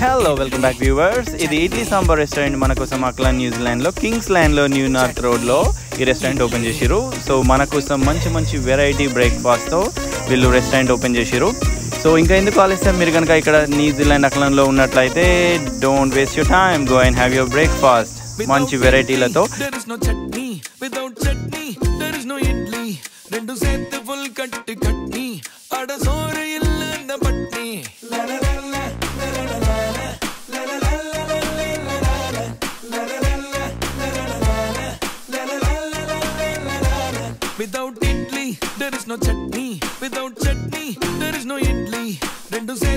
Hello welcome back viewers ఇది idli sambar restaurant మన కోసం అక్లా న్యూజిలాండ్లో కింగ్స్ ల్యాండ్లో న్యూ నార్త్ రోడ్లో ఈ రెస్టారెంట్ ఓపెన్ చేసిరు సో మన కోసం మంచి మంచి వెరైటీ బ్రేక్ఫాస్ట్తో వీళ్ళు రెస్టారెంట్ ఓపెన్ చేసిరు సో ఇంకా ఎందుకు ఆలస్యం మీరు కనుక ఇక్కడ న్యూజిలాండ్ అక్లంలో ఉన్నట్లయితే don't waste your time go and have your breakfast మంచి వెరైటీలతో There is no chutney without chutney. There is no idli. రెండు సేతు ఫుల్ కట్టి కట్నీ అడ సోర ఇల్లన్న పట్నీ Without idli, there is no chutney. Without chutney, there is no idli. రెండు సేతు